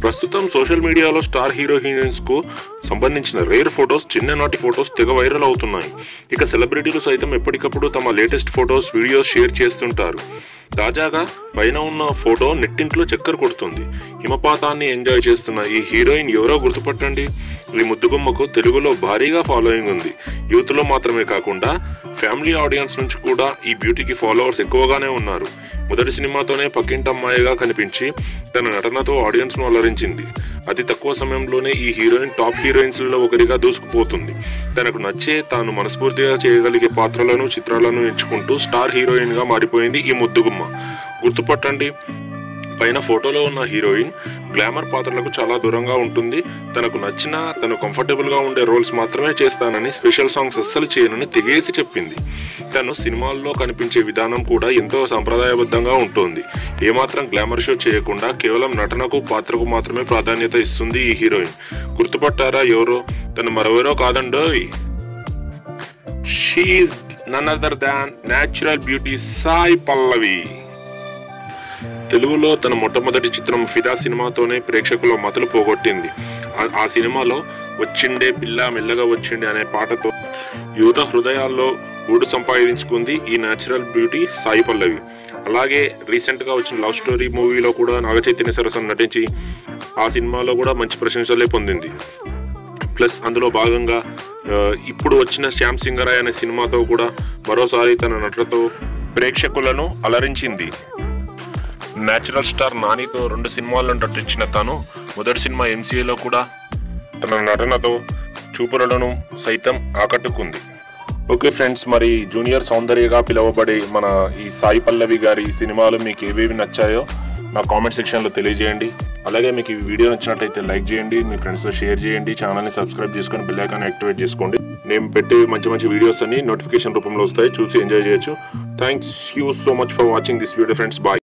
ప్రస్తుతం సోషల్ మీడియాలో star hero heroines కు సంబంధించిన రేర్ ఫొటోస్ చిన్ననాటి ఫొటోస్ తెగ వైరల్ అవుతున్నాయి ఇక సెలబ్రిటీలు సైతం ఎప్పటికప్పుడు తమ లేటెస్ట్ ఫొటోస్ వీడియోస్ షేర్ చేస్తుంటారు తాజాగా పైన ఉన్న ఫోటో నెట్టింట్లో చక్కర కొడుతుంది హిమపాతాన్ని ఎంజాయ్ చేస్తున్న ఈ హీరోయిన్ ఎవరో గుర్తుపట్టండి ఈ ముద్దుగుమ్మకు తెలుగులో భారీగా ఫాలోయింగ్ ఉంది యూత్లో మాత్రమే కాకుండా ఫ్యామిలీ ఆడియన్స్ నుంచి కూడా ఈ బ్యూటీకి ఫాలోవర్స్ ఎక్కువగానే ఉన్నారు మొదటి సినిమాతోనే పక్కింటమ్మాయిగా కనిపించి తన నటనతో ఆడియన్స్ ను అలరించింది అతి తక్కువ సమయంలోనే ఈ హీరోయిన్ టాప్ హీరోయిన్స్ లో ఒకరిగా దూసుకుపోతుంది తనకు నచ్చే తాను మనస్ఫూర్తిగా చేయగలిగే పాత్రలను చిత్రాలను ఎంచుకుంటూ స్టార్ హీరోయిన్ గా మారిపోయింది ఈ ముద్దుగుమ్మ గుర్తుపట్టండి పైన ఫోటోలో ఉన్న హీరోయిన్ గ్లామర్ పాత్రలకు చాలా దూరంగా ఉంటుంది తనకు నచ్చిన తను కంఫర్టబుల్ గా ఉండే రోల్స్ మాత్రమే చేస్తానని స్పెషల్ సాంగ్స్ అస్సలు చేయనని తెగేసి చెప్పింది తను సినిమాల్లో కనిపించే విధానం కూడా ఎంతో సాంప్రదాయబద్ధంగా ఉంటుంది ఏమాత్రం గ్లామర్ షో చేయకుండా కేవలం నటనకు పాత్రకు మాత్రమే ప్రాధాన్యత ఇస్తుంది ఈ హీరోయిన్ గుర్తుపట్టారా ఎవరో తను మరెవరో కాదండోయ్ she is none other than natural beauty Sai Pallavi తెలుగులో తన మొట్టమొదటి చిత్రం ఫిదా సినిమాతోనే ప్రేక్షకుల మతలు పోగొట్టింది ఆ- ఆ సినిమాలో వచ్చిండే పిల్ల మెల్లగా వచ్చిండే అనే పాటతో యువత హృదయాల్లో ఊడు సంపాదించుకుంది ఈ న్యాచురల్ బ్యూటీ సాయి పల్లవి అలాగే రీసెంట్గా వచ్చిన లవ్ స్టోరీ మూవీలో కూడా నాగచైతన్య సరసన నటించి ఆ సినిమాలో కూడా మంచి ప్రశంసలే పొందింది ప్లస్ అందులో భాగంగా ఆ, ఇప్పుడు వచ్చిన శ్యామ్ సింగరాయ్ అనే సినిమాతో కూడా మరోసారి తన నటనతో ప్రేక్షకులను అలరించింది నేచురల్ స్టార్ నానితో రెండు సినిమాలను నటించిన తాను మొదటి సినిమా ఎంసీఏలో కూడా తన నటనతో చూపులను సైతం ఆకట్టుకుంది ఓకే ఫ్రెండ్స్ మరి జూనియర్ సౌందర్యగా పిలువబడే మన ఈ సాయి పల్లవి గారి సినిమాలు మీకు ఏవేవి నచ్చాయో నా కామెంట్ సెక్షన్లో తెలియజేయండి అలాగే మీకు ఈ వీడియో నచ్చినట్టయితే లైక్ చేయండి మీ ఫ్రెండ్స్తో షేర్ చేయండి ఛానల్ని సబ్స్క్రైబ్ చేసుకొని బెల్ ఐకాన్ యాక్టివేట్ చేసుకోండి నేను పెట్టే మంచి మంచి వీడియోస్ అన్ని నోటిఫికేషన్ రూపంలో వస్తాయి చూసి ఎంజాయ్ చేయొచ్చు thanks you so much for watching this video friends bye